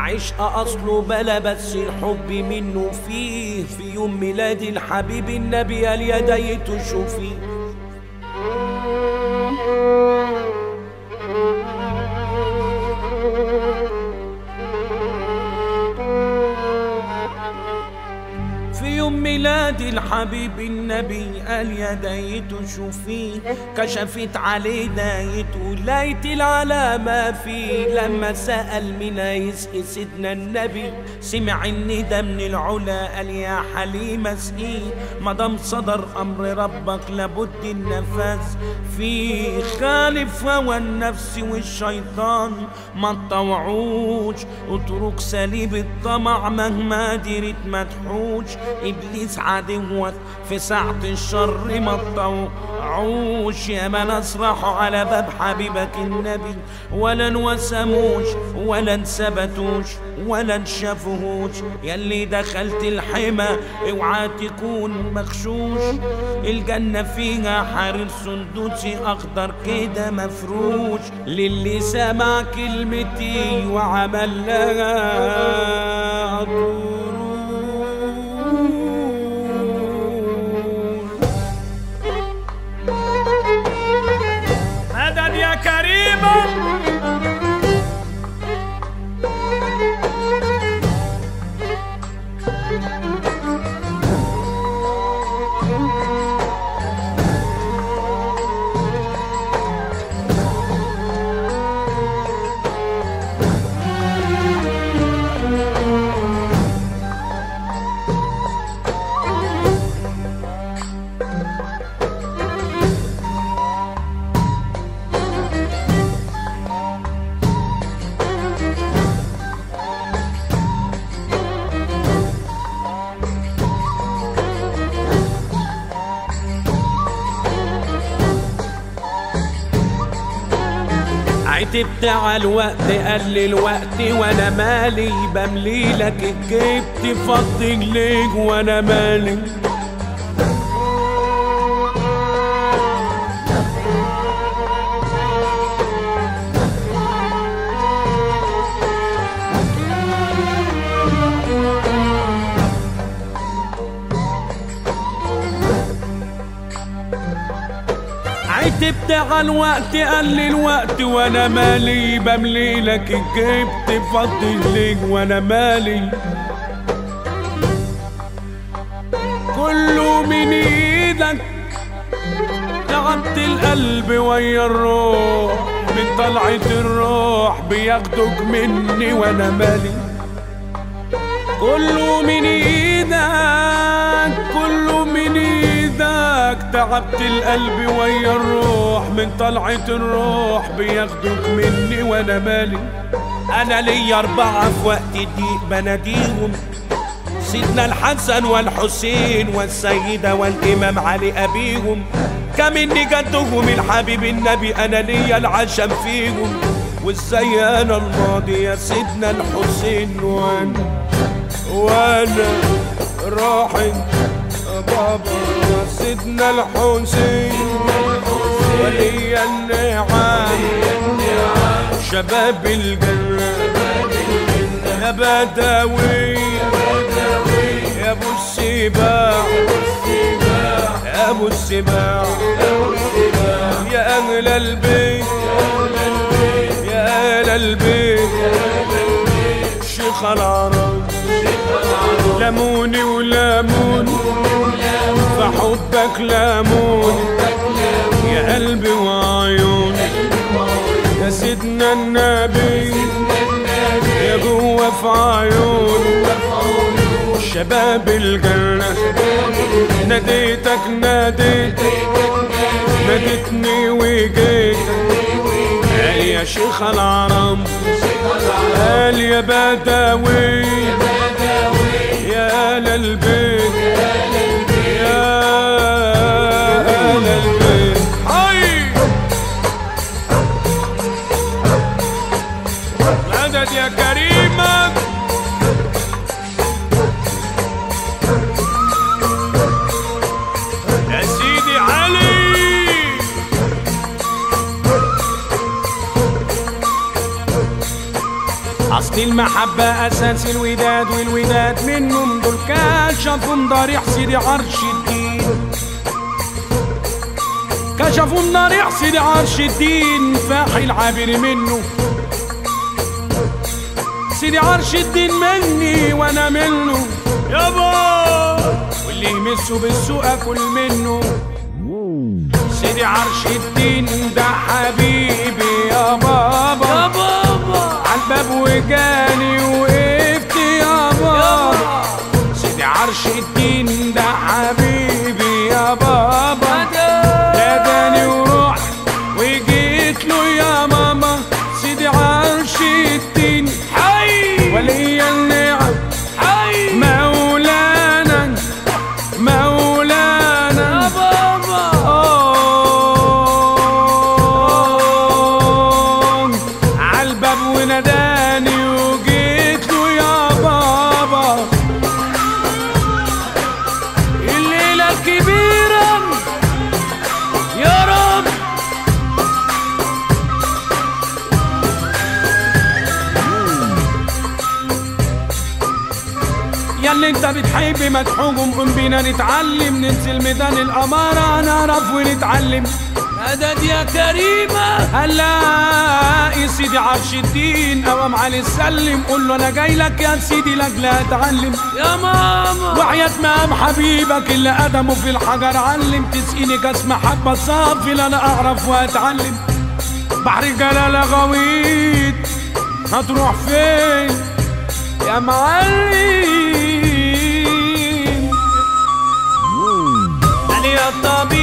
عشق اصله بلا بس الحب منه فيه في يوم ميلاد الحبيب النبي اليدي تشوفيه في يوم ميلاد الحبيب النبي اليدي تشوفيه كشفت عليه دايته لقيت العلامة فيه لما سأل من يسقي سيدنا النبي سمع الندى من العلا قال يا حليم اسقيه مدام صدر أمر ربك لابد النفاذ فيه خالف هوى النفس والشيطان ما تطوعوش اترك سليب الطمع مهما درت ما تحوش ابليس عدوك في ساعة الشر ما تطوعوش يا ما نسرحوا على باب حبيبك النبي ولا انوسموش ولا انثبتوش ولا انشافوهوش يلي دخلت الحمى اوعى تكون مغشوش الجنة فيها حرير سندوسي اخضر كده مفروش للي سمع كلمتي وعمل لها طرول مدد يا كريمه عتبت على الوقت قال لي الوقت وانا مالي بملي لك الجيب تفضي ليك وانا مالي عتبت على الوقت قال لي الوقت وانا مالي بملي لك الجيب تفضي ليك وانا مالي كله من ايدك تعبت القلب ويا الروح من طلعة الروح بياخدوك مني وانا مالي كله من ايدك كله من ايدك تعبت القلب ويا الروح من طلعة الروح بياخدوك مني وانا مالي انا ليا اربعة في وقت الضيق بناديهم سيدنا الحسن والحسين والسيدة والإمام علي أبيهم كم إني جدهم الحبيب النبي أنا ليا العشم فيهم وازاي أنا الماضي يا سيدنا الحسين وأنا وأنا راحت بابا سيدنا الحسين ولي النعم شباب الجنة يا بدوي يا ابو السباع يا ابو السباع يا اهل البيت يا اهل البيت شيخ العرب لموني ولامون فحبك لامون يا قلبي وعيون يا سيدنا النبي يا جوه في عيون شباب الجنة ناديتك ناديت ناديتني وجيت قال يا شيخ العرب قال يا بدوي يا آل البيت يا آل البيت حي مدد يا كريمك يا سيدي علي اصل المحبة اساس الوداد والوداد منهم دول كشفوا ضريح سيدي عرش الدين كشفوا ضريح سيدي عرش الدين فاحي العابر منه سيدي عرش الدين مني وانا منه يابا واللي يمسه بالسوق اكل منه سيدي عرش الدين ده حبيبي يا بابا يا بابا عالباب وجاني وقفت يا بابا سيدي عرش الدين ده حبيبي يا بابا ناداني ورحت وجيت له يا ماما سيدي عرش الدين حي ولي النعم حي مولانا مولانا يا بابا آه، عالباب وناداني وجيت له يا بابا الليلة الكبيرة يا رب يا اللي انت بتحب مدحوم قوم بينا نتعلم ننزل ميدان الأمارة نعرف ونتعلم مدد يا كريمة هنلاقي سيدي عرش الدين قوام علي السلم قول له انا جاي لك يا سيدي لاجل اتعلم يا ماما وحياة مقام حبيبك اللي قدمه في الحجر علم تسقيني كاس محبة صافي لا انا اعرف واتعلم بحر الجلالة غويط هتروح فين يا معلم قال يا طبيب